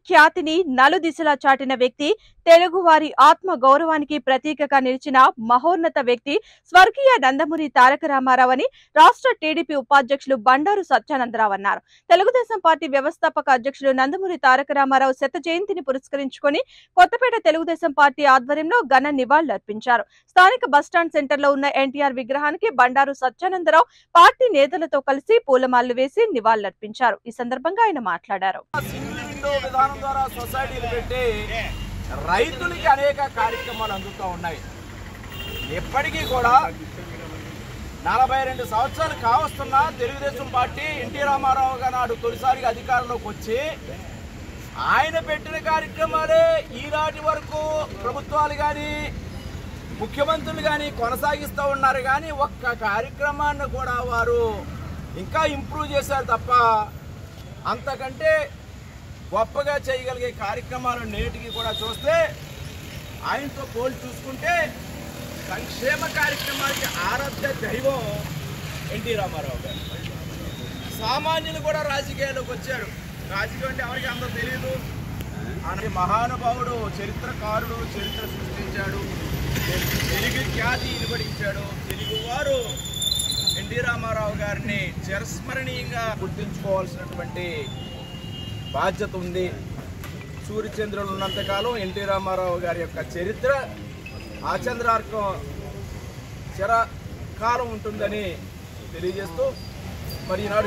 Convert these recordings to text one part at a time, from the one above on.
ఖ్యాతిని నలుదిశలా చాటిన వ్యక్తి తెలుగువారి ఆత్మ గౌరవానికి ప్రతీకగా నిలిచిన మహోన్నత వ్యక్తి స్వర్గీయ నందమూరి తారక రామారావు అని రాష్ట్ర టీడీపీ ఉపాధ్యక్షులు బండారు సత్యానందరావు అన్నారు తెలుగుదేశం పార్టీ వ్యవస్థాపక అధ్యక్షులు నందమూరి తారక రామారావు శత జయంతిని పురస్కరించుకొని కొత్తపేట తెలుగుదేశం పార్టీ ఆధ్వర్యంలో ఘన నివాళులర్పించారు స్థానిక బస్టాండ్ సెంటర్ లో ఉన్న ఎన్టీఆర్ విగ్రహానికి బండారు సత్యానందరావు పార్టీ నేతలతో కలిసి పూలమాలలు వేసి నివాళులర్పించారు ఈ సందర్భంగా ఆయన మాట్లాడారు సింగిల్ విండో విధానం ద్వారా సొసైటీలు పెట్టి రైతులకి అనేక కార్యక్రమాలు అందుతూ ఉన్నాయి ఇప్పటికీ కూడా నలభై రెండు సంవత్సరాలు కావస్తున్న తెలుగుదేశం పార్టీ ఎన్టీ రామారావు గారు నాడు తొలిసారిగా అధికారంలోకి వచ్చి ఆయన పెట్టిన కార్యక్రమాలే ఈనాటి వరకు ప్రభుత్వాలు కానీ ముఖ్యమంత్రులు కానీ కొనసాగిస్తూ ఉన్నారు కానీ ఒక్క కార్యక్రమాన్ని కూడా వారు ఇంకా ఇంప్రూవ్ చేశారు తప్ప అంతకంటే గొప్పగా చేయగలిగే కార్యక్రమాలు నేటికి కూడా చూస్తే ఆయనతో పోల్చి చూసుకుంటే సంక్షేమ కార్యక్రమాలకి ఆరాధ్య దైవం ఎన్టీ రామారావు గారు సామాన్యులు కూడా రాజకీయాల్లోకి వచ్చారు రాజకీయం అంటే ఎవరికి అంత తెలియదు ఆయన మహానుభావుడు చరిత్రకారుడు చరిత్ర సృష్టించాడు తెలుగు ఖ్యాతి ఇనుబడించాడు తెలుగువారు ఎన్టీ రామారావు గారిని చిరస్మరణీయంగా గుర్తుంచుకోవాల్సినటువంటి బాధ్యత ఉంది సూర్యచంద్రులు ఉన్నంతకాలం ఎన్టీ రామారావు గారి యొక్క చరిత్ర ఆచంద్రార్కం చిరకాలం ఉంటుందని తెలియజేస్తూ మరి ఈనాడు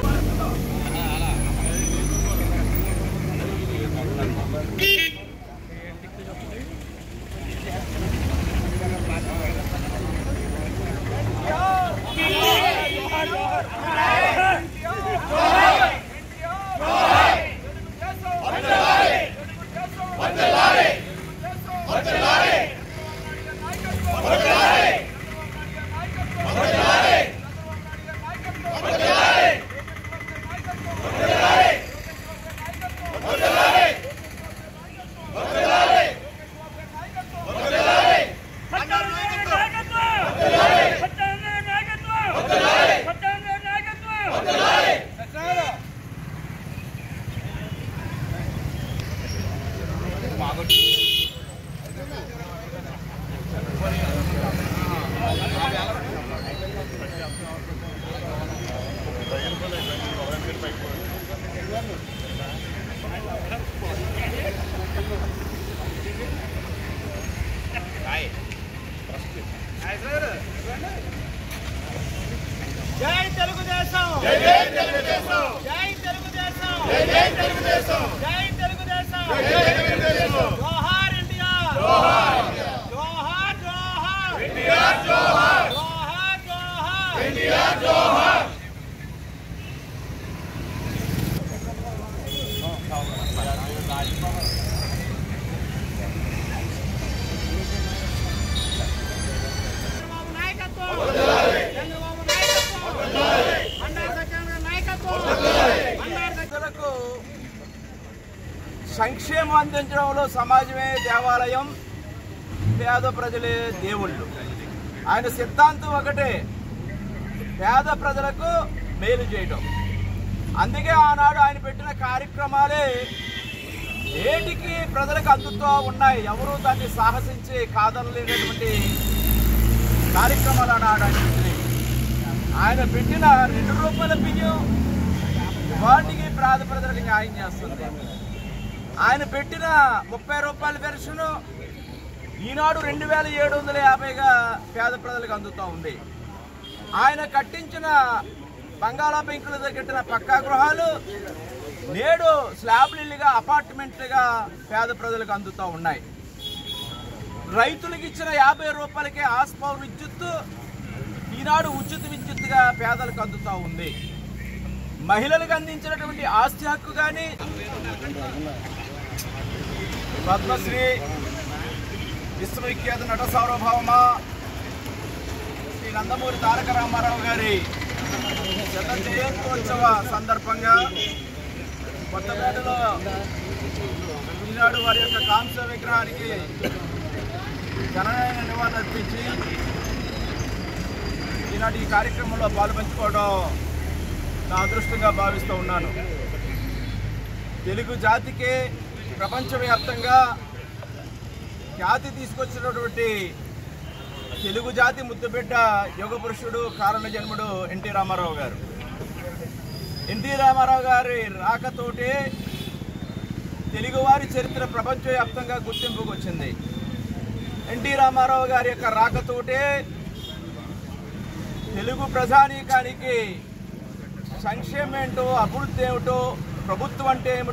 జై తెలుగుదేశం జై తెలుగుదేశం జై తెలుగుదేశం జై తెలుగుదేశం జై తెలుగుదేశం జై తెలుగుదేశం జోహార్ ఇండియా జోహార్ జోహార్ జోహార్ ఇండియా జోహార్ జోహార్ జోహార్ ఇండియా జోహార్ ప్రజలకు సంక్షేమం అందించడంలో సమాజమే దేవాలయం పేద ప్రజలే దేవుళ్ళు ఆయన సిద్ధాంతం ఒకటే పేద ప్రజలకు మేలు చేయడం అందుకే ఆనాడు ఆయన పెట్టిన కార్యక్రమాలే నేటికి ప్రజలకు అందుతూ ఉన్నాయి ఎవరు దాన్ని సాహసించి కాదనలేనటువంటి కార్యక్రమాలు ఆనాడు ఆయన పెట్టినవి. ఆయన పెట్టిన రెండు రూపాయల బియ్యం వాటికి పేద ప్రజలకు న్యాయం చేస్తుంది ఆయన పెట్టిన ముప్పై రూపాయల పెన్షన్ ఈనాడు రెండు వేల ఏడు వందల యాభైగా పేద ప్రజలకు అందుతూ ఉంది ఆయన కట్టించిన బంగాళా పెంకుల దగ్గర కట్టిన పక్కా గృహాలు నేడు స్లాబ్లు ఇల్లుగా అపార్ట్మెంట్లుగా పేద ప్రజలకు అందుతూ ఉన్నాయి రైతులకు ఇచ్చిన యాభై రూపాయలకే ఆస్పవర్ విద్యుత్తు ఈనాడు ఉచిత విద్యుత్తుగా పేదలకు అందుతూ ఉంది మహిళలకు అందించినటువంటి ఆస్తి హక్కు కానీ పద్మశ్రీ విశ్వవిఖ్యాత నట సార్వభౌమ శ్రీ నందమూరి తారక రామారావు గారి శత జయంతోత్సవ సందర్భంగా కొత్తపేటలో ఈనాడు వారి యొక్క కాంస్య విగ్రహానికి ఘనమైన నివాళులు అర్పించి ఈనాటి ఈ కార్యక్రమంలో పాల్పంచుకోవడం నా అదృష్టంగా భావిస్తూ ఉన్నాను తెలుగు జాతికే ప్రపంచవ్యాప్తంగా ఖ్యాతి తీసుకొచ్చినటువంటి తెలుగు జాతి ముద్దుబిడ్డ యుగ పురుషుడు కారణ జన్ముడు ఎన్టీ రామారావు గారు ఎన్టీ రామారావు గారి రాకతోటే తెలుగువారి చరిత్ర ప్రపంచవ్యాప్తంగా గుర్తింపుకు వచ్చింది ఎన్టీ రామారావు గారి యొక్క రాకతోటే తెలుగు ప్రజానీకానికి సంక్షేమం ఏంటో అభివృద్ధి ఏమిటో ప్రభుత్వం అంటే ఏమిటో